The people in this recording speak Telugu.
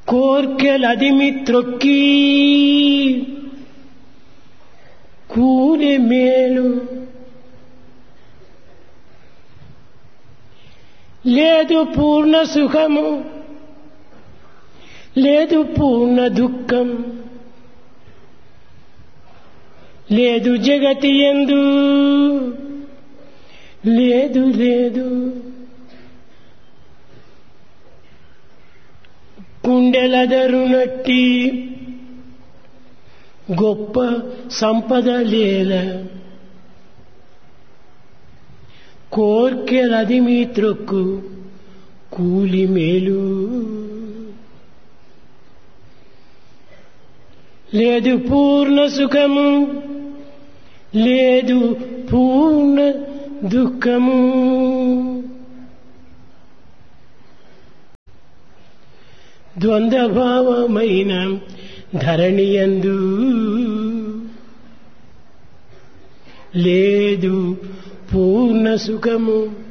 కోర్కెలదిమి త్రొక్కి కూలి మేలు లేదు పూర్ణ సుఖము లేదు పూర్ణ దుఃఖం లేదు జగతి ఎందు లేదు లేదు కుండెలదరునట్టి గొప్ప సంపద లేల కోర్కెలది మీ త్రొక్కు కూలి మేలు లేదు పూర్ణ సుఖము లేదు పూర్ణ దుఃఖము ద్వంద్వభావమైన ధరణియందు లేదు పూర్ణ సుఖము